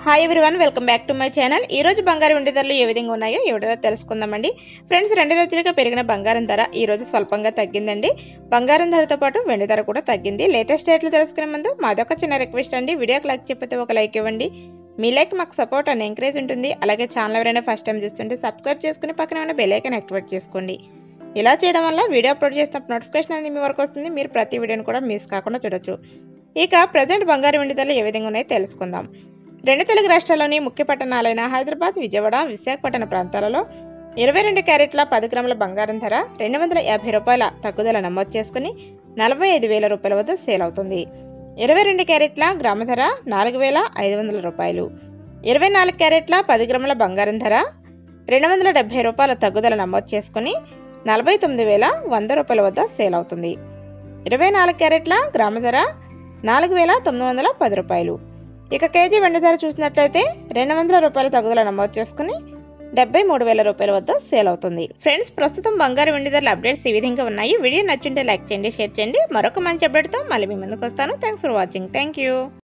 hi everyone welcome back to my channel ఈ రోజు బంగారు వెండి ధరలు ఏ విధంగా ఉన్నాయో ఈ వీడియోలో తెలుసుకుందామండి ఫ్రెండ్స్ రెండు రోజులుగా పెరిగిన బంగారం ధర ఈ రోజు స్వల్పంగా తగ్గిందండి బంగారం ధరతో పాటు వెండి ధర కూడా తగ్గింది లేటెస్ట్ రేట్లు తెలుసుకునే ముందు మాదొక చిన్న రిక్వెస్ట్ అండి వీడియోకి లైక్ చెప్పితే ఒక లైక్ ఇవ్వండి మీ లైక్ మాకు సపోర్ట్ అండ్ ఎంకరేజ్ ఉంటుంది అలాగే ఛానల్ ఎవరైనా ఫస్ట్ టైం చూస్తుంటే సబ్స్క్రైబ్ చేసుకుని పక్కన ఉన్న బెల్ ఐకాన్ యాక్టివేట్ చేసుకోండి ఇలా చేయడం వల్ల వీడియో అప్లోడ్ చేసినప్పుడు నోటిఫికేషన్ అనేది మీ వరకు వస్తుంది మీరు ప్రతి వీడియోని కూడా మిస్ కాకుండా చూడొచ్చు ఇక ప్రజెంట్ బంగారు వెండి ధరలు ఏ విధంగా ఉన్నాయో తెలుసుకుందాం రెండు తెలుగు రాష్ట్రాల్లోని ముఖ్య పట్టణాలైన హైదరాబాద్ విజయవాడ విశాఖపట్నం ప్రాంతాలలో ఇరవై రెండు క్యారెట్ల పది గ్రాముల బంగారం ధర రెండు వందల యాభై రూపాయల తగ్గుదల నమోదు చేసుకుని నలభై ఐదు వేల రూపాయల వద్ద సేల్ అవుతుంది ఇరవై రెండు క్యారెట్ల గ్రామ ధర నాలుగు వేల ఐదు వందల రూపాయలు ఇరవై నాలుగు క్యారెట్ల పది గ్రాముల బంగారం ధర రెండు వందల డెబ్బై రూపాయల తగ్గుదల నమోదు చేసుకుని నలభై తొమ్మిది వేల వంద రూపాయల వద్ద సేల్ అవుతుంది ఇరవై నాలుగు క్యారెట్ల గ్రామ ధర నాలుగు వేల తొమ్మిది వందల పది రూపాయలు ఇక కేజీ వెండి ధర చూసినట్లయితే రెండు వందల రూపాయల తగుదల నమోదు చేసుకుని డెబ్బై మూడు వేల రూపాయల వద్ద సేల్ అవుతుంది ఫ్రెండ్స్ ప్రస్తుతం బంగారు వెండి ధరల అప్డేట్స్ ఈ విధంగా ఉన్నాయి వీడియో నచ్చుంటే లైక్ చేయండి షేర్ చేయండి మరొక మంచి అప్డేట్తో మళ్ళీ మీ ముందుకు వస్తాను thanks for watching thank you